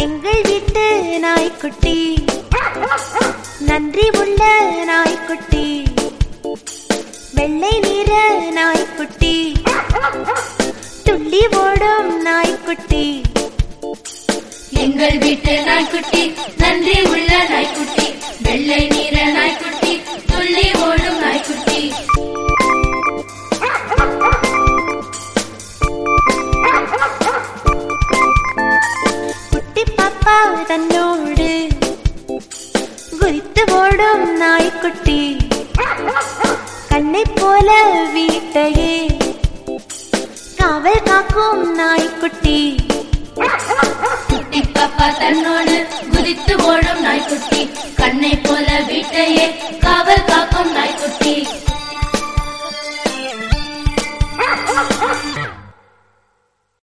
எங்கள் வீட்டு நாய்க்குட்டி நன்றி உள்ள நாய்க்குட்டி வெள்ளை நிற நாய்க்குட்டி துள்ளி ஓடும் நாய்க்குட்டி எங்கள் வீட்டு நாய்க்குட்டி நன்றி உள்ள நாய்க்குட்டி வெள்ளை நீர நாய்க்குட்டி துள்ளி ஓடும் நாய்க்குட்டி குட்டி பாப்பா தன்னோடு குதித்து ஓடும் நாய்க்குட்டி கண்ணை போல வீட்டையே காவல் காக்கும் நாய்க்குட்டி குட்டி பாப்பா தன்னோடு குதித்து ஓடும் நாய்க்குட்டி கண்ணை போல வீட்டையே காவல் காக்கும் நாய்க்குட்டி